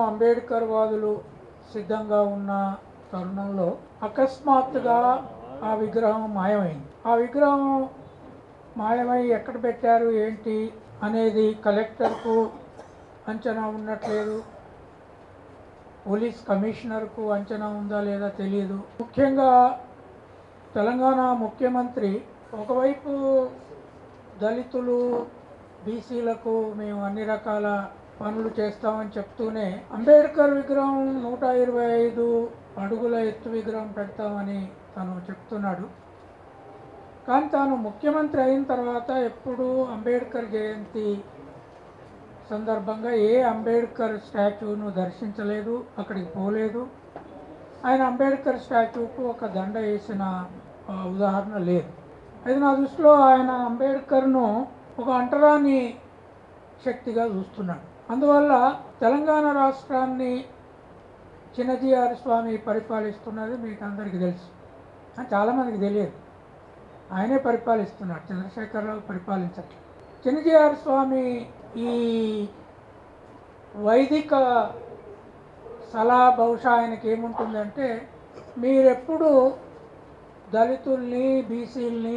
అంబేద్కర్ వాదులు సిద్ధంగా ఉన్న తరుణంలో అకస్మాత్తుగా ఆ విగ్రహం మాయమైంది ఆ విగ్రహం మాయమై ఎక్కడ పెట్టారు ఏంటి అనేది కలెక్టర్కు అంచనా ఉన్నట్లేదు పోలీస్ కమిషనర్కు అంచనా ఉందా లేదా తెలియదు ముఖ్యంగా తెలంగాణ ముఖ్యమంత్రి ఒకవైపు దళితులు బీసీలకు మేము అన్ని రకాల పనులు చేస్తామని చెప్తూనే అంబేద్కర్ విగ్రహం నూట ఇరవై ఐదు అడుగుల ఎత్తు విగ్రహం పెడతామని తను చెప్తున్నాడు కానీ తాను ముఖ్యమంత్రి అయిన తర్వాత ఎప్పుడూ అంబేద్కర్ జయంతి సందర్భంగా ఏ అంబేద్కర్ స్టాచ్యూను దర్శించలేదు అక్కడికి పోలేదు ఆయన అంబేద్కర్ స్టాచ్యూకు ఒక దండ వేసిన ఆ, ఉదాహరణ లేదు అయితే నా దృష్టిలో ఆయన అంబేద్కర్ను ఒక అంటరాని శక్తిగా చూస్తున్నాడు అందువల్ల తెలంగాణ రాష్ట్రాన్ని చిన్నజీఆర్ స్వామి పరిపాలిస్తున్నది మీకు అందరికీ తెలుసు కానీ చాలామందికి తెలియదు ఆయనే పరిపాలిస్తున్నాడు చంద్రశేఖరరావు పరిపాలించట్లేదు చిన్నజీఆర్ స్వామి ఈ వైదిక సలహా బహుశా ఆయనకి ఏముంటుందంటే మీరెప్పుడు దళితుల్ని బీసీల్ని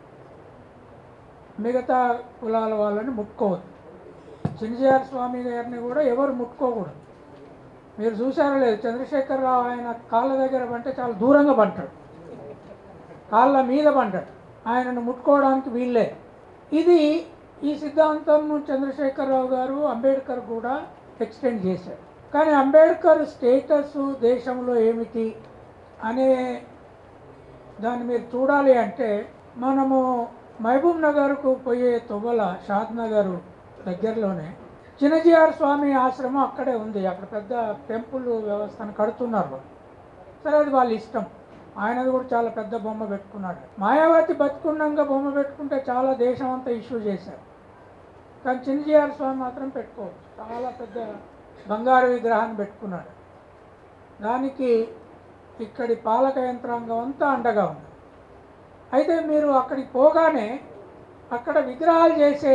మిగతా కులాల వాళ్ళని ముట్టుకోవద్దు చిన్నజీఆర్ స్వామి గారిని కూడా ఎవరు ముట్టుకోకూడదు మీరు చూసారో లేదు చంద్రశేఖరరావు ఆయన కాళ్ళ దగ్గర పంటే చాలా దూరంగా పంటాడు కాళ్ళ మీద పంటాడు ఆయనను ముట్టుకోవడానికి వీళ్ళే ఇది ఈ సిద్ధాంతం చంద్రశేఖరరావు గారు అంబేద్కర్ కూడా ఎక్స్టెండ్ చేశారు కానీ అంబేద్కర్ స్టేటస్ దేశంలో ఏమిటి అనే దాన్ని మీరు చూడాలి అంటే మనము మహబూబ్ నగర్కు పోయే తొవ్వల షాద్ నగర్ దగ్గరలోనే చిన్నజీఆర్ స్వామి ఆశ్రమం అక్కడే ఉంది అక్కడ పెద్ద టెంపుల్ వ్యవస్థను కడుతున్నారు సరే అది వాళ్ళ ఇష్టం ఆయనది కూడా చాలా పెద్ద బొమ్మ పెట్టుకున్నాడు మాయావతి బతుకుండంగా బొమ్మ పెట్టుకుంటే చాలా దేశం అంతా ఇష్యూ చేశారు కానీ చిన్నజీఆర్ స్వామి మాత్రం పెట్టుకోవచ్చు చాలా పెద్ద బంగారు విగ్రహాన్ని పెట్టుకున్నాడు దానికి ఇక్కడి పాలక యంత్రాంగం అంతా అండగా ఉంది అయితే మీరు అక్కడికి పోగానే అక్కడ విగ్రహాలు చేసే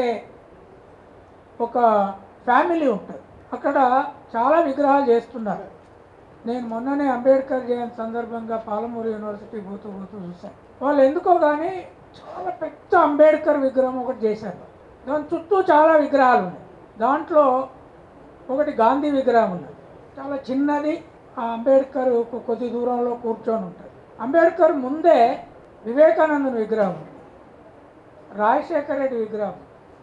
ఒక ఫ్యామిలీ ఉంటుంది అక్కడ చాలా విగ్రహాలు చేస్తున్నారు నేను మొన్ననే అంబేద్కర్ జయంతి సందర్భంగా పాలమూరు యూనివర్సిటీ పోతూ పోతూ చూశాను వాళ్ళు ఎందుకో కానీ చాలా పెద్ద అంబేద్కర్ విగ్రహం ఒకటి చేశారు దాని చుట్టూ చాలా విగ్రహాలు ఉన్నాయి దాంట్లో ఒకటి గాంధీ విగ్రహం ఉన్నది చాలా చిన్నది ఆ అంబేద్కర్ కొ- కొద్ది దూరంలో కూర్చొని ఉంటుంది అంబేద్కర్ ముందే వివేకానందుని విగ్రహం ఉంది. రాజశేఖర రెడ్డి విగ్రహం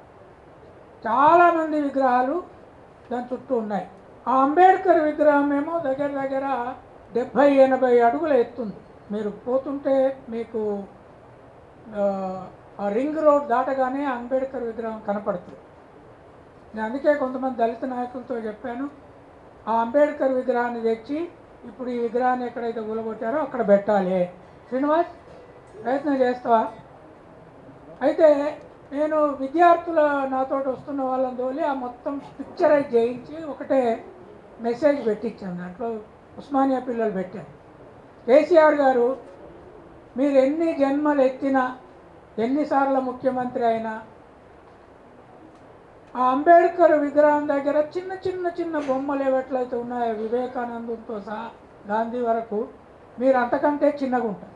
చాలామంది విగ్రహాలు దాని చుట్టూ ఉన్నాయి ఆ అంబేద్కర్ విగ్రహం ఏమో దగ్గర దగ్గర డెబ్భై ఎనభై అడుగుల ఎత్తుంది మీరు పోతుంటే మీకు ఆ, ఆ రింగ్ రోడ్ దాటగానే అంబేద్కర్ విగ్రహం కనపడుతుంది నేను అందుకే కొంతమంది దళిత నాయకులతో చెప్పాను ఆ అంబేద్కర్ విగ్రహాన్ని తెచ్చి ఇప్పుడు ఈ విగ్రహాన్ని ఎక్కడైతే కూలగొట్టారో అక్కడ పెట్టాలి శ్రీనివాస్ ప్రయత్నం చేస్తావా అయితే నేను విద్యార్థుల నాతో వస్తున్న వాళ్ళని తోలి ఆ మొత్తం పిక్చరైజ్ చేయించి ఒకటే మెసేజ్ పెట్టించాను దాంట్లో ఉస్మానియా పిల్లలు పెట్టాను కేసీఆర్ గారు మీరు ఎన్ని జన్మలు ఎత్తినా ఎన్నిసార్లు ముఖ్యమంత్రి అయినా ఆ అంబేద్కర్ విగ్రహం దగ్గర చిన్న చిన్న చిన్న బొమ్మలు ఏవట్లయితే ఉన్నాయో వివేకానందంతో సహా గాంధీ వరకు మీరు అంతకంటే చిన్నగా ఉంటారు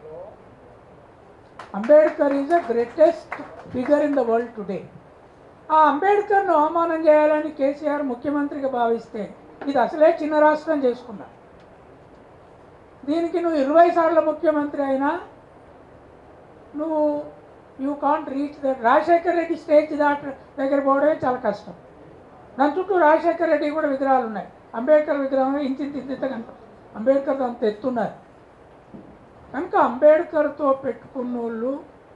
Ambedkar is the greatest figure in the world today ఆ అంబేద్కర్ను అవమానం చేయాలని కేసీఆర్ ముఖ్యమంత్రిగా భావిస్తే ఇది అసలే చిన్న రాష్ట్రం చేసుకున్నా దీనికి నువ్వు ఇరవై సార్లు ముఖ్యమంత్రి అయినా నువ్వు you can't reach that Rajasekhara Reddy stage దాట దగ్గర పోవడమే చాలా కష్టం దాని చుట్టూ రాజశేఖర రెడ్డి కూడా విగ్రహాలు ఉన్నాయి అంబేద్కర్ విగ్రహం ఇంత ఇంత కనుక అంబేద్కర్ అంత ఎత్తున్నారు కనుక అంబేద్కర్తో పెట్టుకున్న వాళ్ళు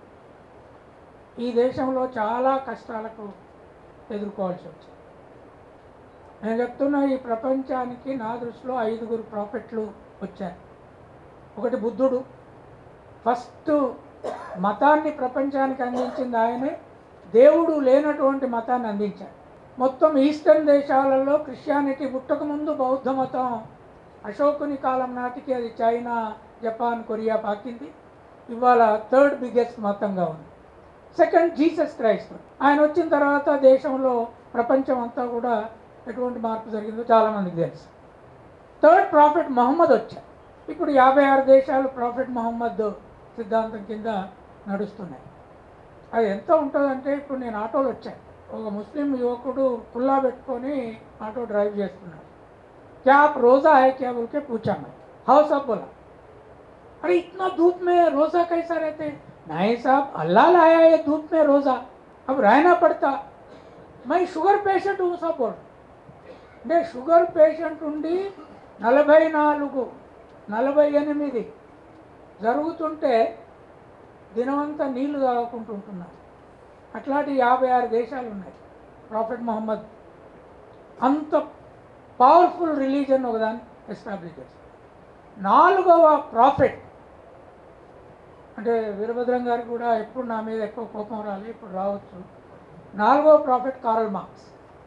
ఈ దేశంలో చాలా కష్టాలకు ఎదుర్కోవాల్సి వచ్చింది నేను చెప్తున్న ఈ ప్రపంచానికి నా దృష్టిలో ఐదుగురు ప్రాఫిట్లు వచ్చారు ఒకటి బుద్ధుడు ఫస్ట్ మతాన్ని ప్రపంచానికి అందించింది ఆయనే దేవుడు లేనటువంటి మతాన్ని అందించాడు మొత్తం ఈస్టర్న్ దేశాలలో క్రిస్టియానిటీ పుట్టకముందు బౌద్ధ మతం అశోకుని కాలం నాటికి అది చైనా జపాన్ కొరియా పాకింది ఇవాళ థర్డ్ బిగ్గెస్ట్ మతంగా ఉంది సెకండ్ జీసస్ క్రైస్ట్ ఆయన వచ్చిన తర్వాత దేశంలో ప్రపంచం అంతా కూడా ఎటువంటి మార్పు జరిగిందో చాలామందికి తెలుసు థర్డ్ ప్రాఫిట్ మహమ్మద్ వచ్చారు ఇప్పుడు యాభై ఆరు దేశాలు ప్రాఫిట్ మహమ్మద్ సిద్ధాంతం కింద నడుస్తున్నాయి అది ఎంత ఉంటుందంటే ఇప్పుడు నేను ఆటోలో వచ్చాను ఒక ముస్లిం యువకుడు కుల్లా పెట్టుకొని ఆటో డ్రైవ్ చేస్తున్నాడు क्या आप रोज़ा है क्या बोल के पूछा मैं हाउ साहब बोला अरे इतना धूप में रोज़ा कैसा रहते नहीं साहब अल्लाह लाया है धूप में रोज़ा अब रहना पड़ता मैं షుగర్ పేషెంట్ हूँ साहब बोल అంటే షుగర్ పేషెంట్ ఉండి నలభై నాలుగు నలభై ఎనిమిది జరుగుతుంటే దినమంతా నీళ్లు తాగుకుంటుంటున్నారు అట్లాంటి యాభై ఆరు దేశాలు ఉన్నాయి ప్రాఫిట్ మొహమ్మద్ అంత పవర్ఫుల్ రిలీజన్ ఒకదాన్ని ఎస్టాబ్లిష్ చేశారు నాలుగవ ప్రాఫిట్ అంటే వీరభద్రం గారికి కూడా ఎప్పుడు నా మీద ఎక్కువ కోపం రాలి ఇప్పుడు రావచ్చు నాలుగవ ప్రాఫిట్ కారల్ మార్క్స్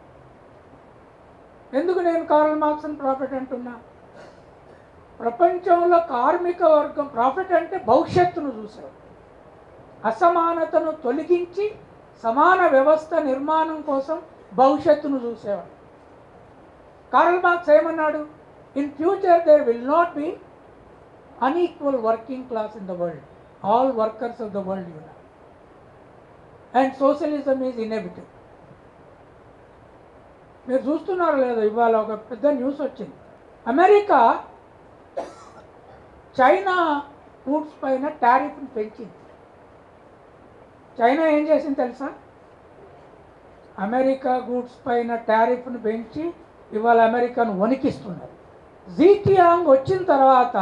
ఎందుకు నేను కారల్ మార్క్స్ అని ప్రాఫిట్ అంటున్నా ప్రపంచంలో కార్మిక వర్గం ప్రాఫిట్ అంటే భవిష్యత్తును చూసేవాడు అసమానతను తొలగించి సమాన వ్యవస్థ నిర్మాణం కోసం భవిష్యత్తును చూసేవాడు కారల్ మార్క్స్ ఏమన్నాడు in future there will not be unequal working class in the world all workers of the world you and socialism is inevitable మీరు చూస్తున్నారు లేదా ఇవాళ ఒక పెద్ద న్యూస్ వచ్చింది అమెరికా చైనా గూడ్స్ పైన టారిఫ్ని పెంచింది చైనా ఏం చేసింది తెలుసా అమెరికా గూడ్స్ పైన టారిఫ్ను పెంచి ఇవాళ అమెరికాను వణికిస్తున్నారు జీటియాంగ్ వచ్చిన తర్వాత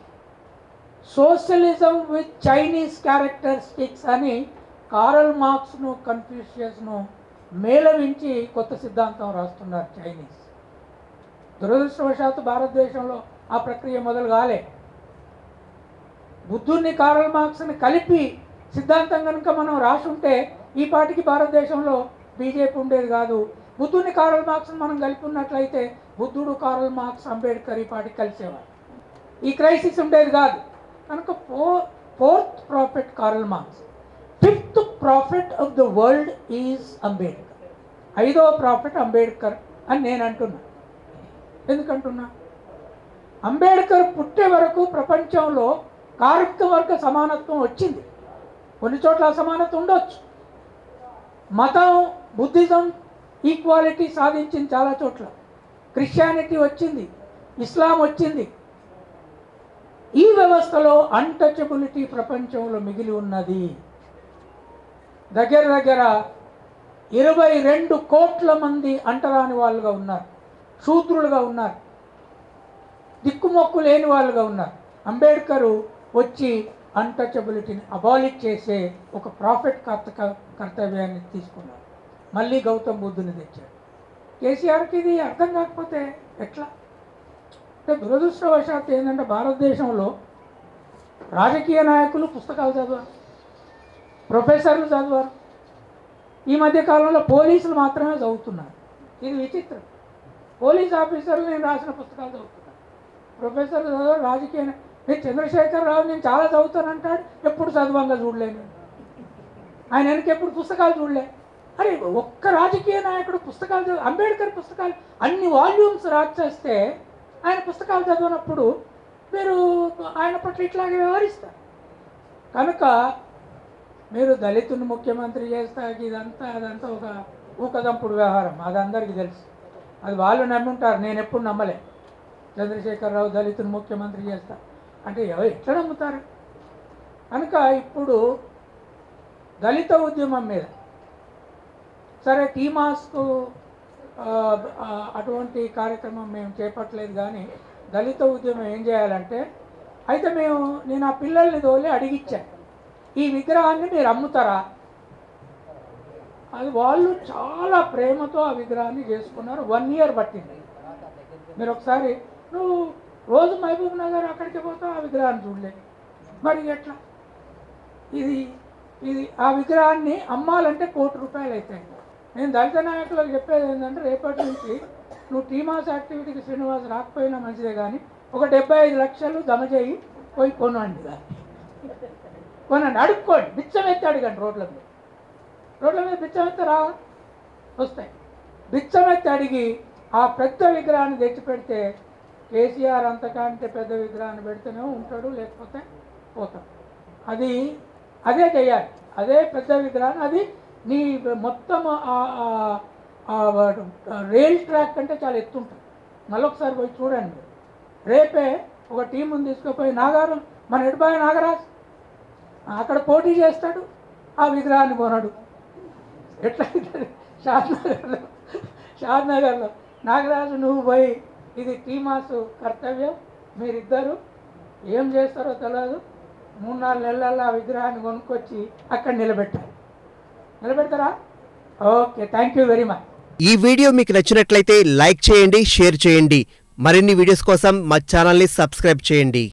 సోషలిజం విత్ చైనీస్ క్యారెక్టరిస్టిక్స్ అని కారల్ మార్క్స్ను కన్ఫ్యూషియస్ను మేళవించి కొత్త సిద్ధాంతం రాస్తున్నారు చైనీస్ దురదృష్టవశాత్తు భారతదేశంలో ఆ ప్రక్రియ మొదలు కాలే బుద్ధుణ్ణి కారల్ మార్క్స్ని కలిపి సిద్ధాంతం కనుక మనం రాసుంటే ఈ పాటికి భారతదేశంలో బీజేపీ ఉండేది కాదు బుద్ధుని కారల్ మార్క్స్ని మనం కలిపి ఉన్నట్లయితే బుద్ధుడు కారల్ మార్క్స్ అంబేద్కర్ ఈ పాటికి కలిసేవారు ఈ క్రైసిస్ ఉండేది కాదు కనుక four fourth prophet Karl Marx fifth prophet of the world is Ambedkar ఐదవ ప్రాఫిట్ అంబేద్కర్ అని నేను అంటున్నా ఎందుకంటున్నా అంబేద్కర్ పుట్టే వరకు ప్రపంచంలో కార్మిక వర్గ సమానత్వం వచ్చింది కొన్ని చోట్ల అసమానత ఉండొచ్చు మతం బుద్ధిజం ఈక్వాలిటీ సాధించింది చాలా చోట్ల క్రిస్టియానిటీ వచ్చింది ఇస్లాం వచ్చింది ఈ వ్యవస్థలో అన్టచబిలిటీ ప్రపంచంలో మిగిలి ఉన్నది దగ్గర దగ్గర ఇరవై రెండు కోట్ల మంది అంటరాని వాళ్ళుగా ఉన్నారు శూద్రులుగా ఉన్నారు దిక్కుమొక్కు లేని వాళ్ళుగా ఉన్నారు అంబేద్కరు వచ్చి అన్టచబిలిటీని అబాలిట్ చేసే ఒక ప్రాఫిట్ కర్త కర్తవ్యాన్ని తీసుకున్నారు మళ్ళీ గౌతమ్ బుద్ధుని తెచ్చాడు కేసీఆర్కి ఇది అర్థం కాకపోతే ఎట్లా అంటే దురదృష్టవశాత్తు ఏంటంటే భారతదేశంలో రాజకీయ నాయకులు పుస్తకాలు చదివారు ప్రొఫెసర్లు చదివారు ఈ మధ్య కాలంలో పోలీసులు మాత్రమే చదువుతున్నారు ఇది విచిత్రం పోలీస్ ఆఫీసర్లు నేను రాసిన పుస్తకాలు చదువుతున్నాను ప్రొఫెసర్లు చదవరు రాజకీయ నా- మీరు చంద్రశేఖర్ రావు నేను చాలా చదువుతానంటాడు ఎప్పుడు చదవంగా చూడలేను ఆయన వెనక ఎప్పుడు పుస్తకాలు చూడలే అరే ఒక్క రాజకీయ నాయకుడు పుస్తకాలు చదివి అంబేద్కర్ పుస్తకాలు అన్ని వాల్యూమ్స్ రాసేస్తే ఆయన పుస్తకాలు చదివినప్పుడు మీరు ఆయన పట్ల ఇట్లాగే వ్యవహరిస్తారు కనుక మీరు దళితుని ముఖ్యమంత్రి చేస్తా ఇదంతా అదంతా ఒక ఊకదంపుడు వ్యవహారం అది అందరికీ తెలుసు అది వాళ్ళు నమ్ముంటారు నేను ఎప్పుడు నమ్మలే చంద్రశేఖరరావు దళితుని ముఖ్యమంత్రి చేస్తా అంటే ఎవరు ఎట్లా నమ్ముతారు కనుక ఇప్పుడు దళిత ఉద్యమం మీద సరే టీమాస్కు ఆ, ఆ, అటువంటి కార్యక్రమం మేము చేపట్టలేదు కానీ దళిత ఉద్యమం ఏం చేయాలంటే అయితే మేము నేను ఆ పిల్లల్ని తోలి అడిగిచ్చాను ఈ విగ్రహాన్ని మీరు అమ్ముతారా అది వాళ్ళు చాలా ప్రేమతో ఆ విగ్రహాన్ని చేసుకున్నారు వన్ ఇయర్ పట్టింది మీరు ఒకసారి నువ్వు రోజు మహబూబ్ నగర్ అక్కడికి పోతావు ఆ విగ్రహాన్ని చూడలే మరి ఎట్లా ఇది ఇది ఆ విగ్రహాన్ని అమ్మాలంటే కోటి రూపాయలు అవుతాయి నేను దళిత నాయకులకు చెప్పేది ఏంటంటే రేపటి నుంచి నువ్వు టీమాస్ యాక్టివిటీకి శ్రీనివాస్ రాకపోయినా మంచిదే కానీ ఒక డెబ్బై ఐదు లక్షలు జమ చేయి పోయి కొనండి దాన్ని కొనండి అడుక్కోండి బిచ్చం ఎత్తి అడగండి రోడ్ల మీద రోడ్ల మీద బిచ్చం ఎత్తి రా వస్తాయి బిచ్చం ఎత్తి అడిగి ఆ పెద్ద విగ్రహాన్ని తెచ్చిపెడితే కేసీఆర్ అంతకంటే పెద్ద విగ్రహాన్ని పెడితేనే ఉంటాడు లేకపోతే పోతాడు అది అదే చేయాలి అదే పెద్ద విగ్రహాన్ని అది నీ మొత్తం ఆ- ఆ- ఆ వాడు రైల్ ట్రాక్ కంటే చాలా ఎత్తుంటుంది మళ్ళొకసారి పోయి చూడండి రేపే ఒక టీముని తీసుకుపోయి నాగారం మన ఎడిపోయి నాగరాజ్ అక్కడ పోటీ చేస్తాడు ఆ విగ్రహాన్ని కొనడు ఎట్లా అవుతుంది షాద్నగర్లో షాద్నగర్లో నాగరాజు నువ్వు పోయి ఇది టీమాసు కర్తవ్యం మీరిద్దరు ఏం చేస్తారో తెలియదు మూడు నాలుగు నెలల్లో ఆ విగ్రహాన్ని కొనుక్కొచ్చి అక్కడ నిలబెట్టారు నిలబెడతారా okay thank you very much ఈ వీడియో మీకు నచ్చినట్లయితే లైక్ చేయండి షేర్ చేయండి మరిన్ని వీడియోస్ కోసం మా ఛానల్ని సబ్స్క్రైబ్ చేయండి